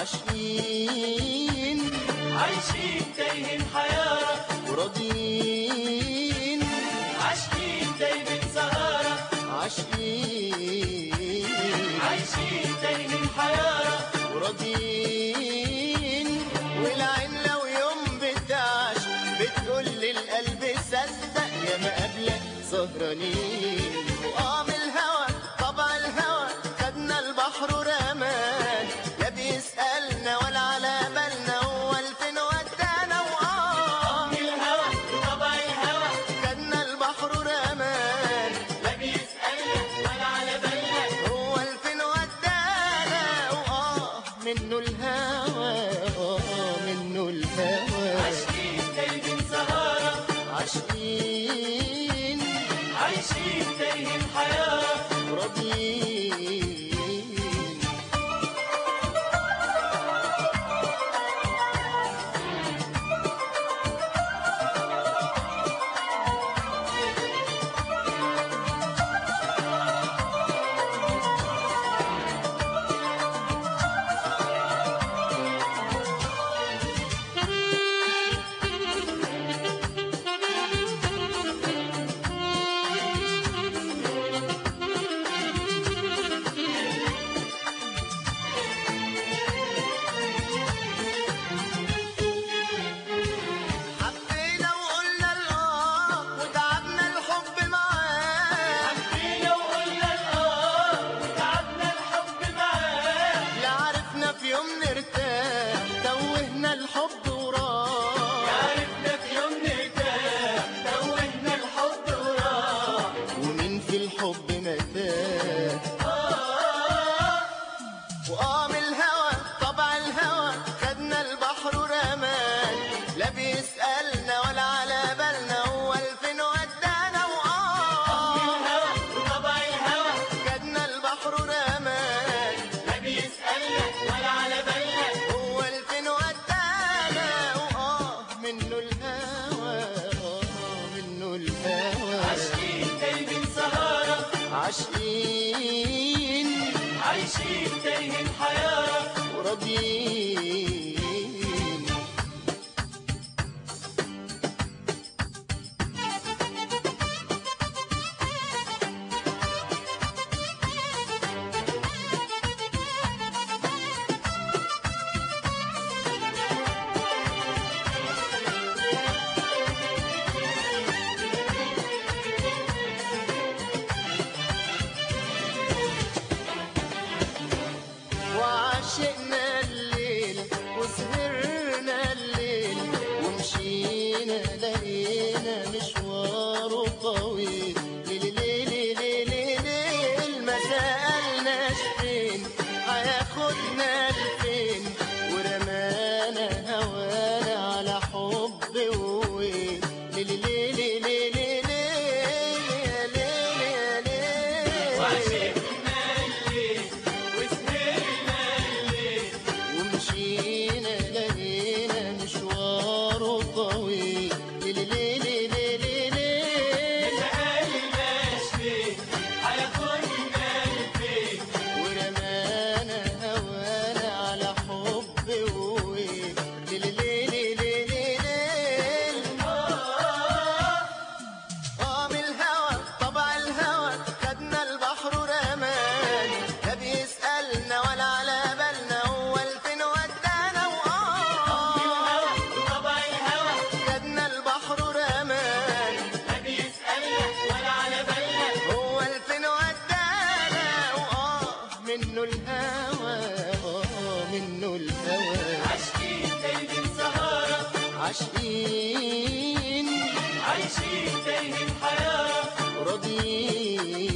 عاشقين عايشين تايهين حيارة وراضيين عاشقين دايبين سهارة عاشقين عايشين تايهين حيارة وراضيين والعين لو يوم بتعش بتقول للقلب صدق يا ما قبلك سهرانين وقام الهوى طبع الهوى خدنا البحر رمان لا بيسألنا ولا على بالنا هو الفين ودانا وقام الهوى طبع الهوى خدنا البحر رمان لا بيسألنا ولا على بالنا هو الفين ودانا وآه منه الهوى آه منه الهوى عاشقين دايبين سهارة عاشقين عايشين تايهين حيارة راضيين حبينا وقلنا الآه وتعبنا الحب معاه حبينا وقلنا الآه وتعبنا الحب معاه لا عرفنا في يوم نرتاح توهنا الحب وراه عرفنا في يوم نرتاح توهنا الحب وراه ومين في الحب متاه وقام الهوى طبع الهوى خدنا البحر رمان لا بيسألنا ولا على بالنا هو الفين ودانا وقام الهوى وطبع الهوى خدنا البحر رمان لا بيسألنا ولا على بالنا هو الفين ودانا وآه منه الهوى آه منه الهوى عاشقين دايبين سهارة عاشقين عايشين تايهين حيارة وراضيين وعشقنا الليل وسهرنا الليل ومشينا لقينا مشواره طويل ليل ليل ليل ليل ما سألناش فين هياخدنا لفين ورمانا هوانا على حب وويل ليل ليل ليل ليل يا ليل يا ليل وعشقنا الليل وسهرنا الليل ومشينا لقينا مشواره طويل ليل ليل ليل ليل سألناش فين هياخدنا لفين ورمانا هوانا على حب وويل ليل ليل ليل ليل قام الهوى طبع الهوى خدنا البحر رمان لا بيسألنا ولا على بالنا هو الفين ودانا وقام الهوى وطبع الهوى خدنا البحر رمان لا بيسألنا ولا على بالنا هو الفين ودانا وآه منه الهوى آه منه الهوى عاشقين دايبين سهارة عاشقين عايشين تايهين حيارة راضيين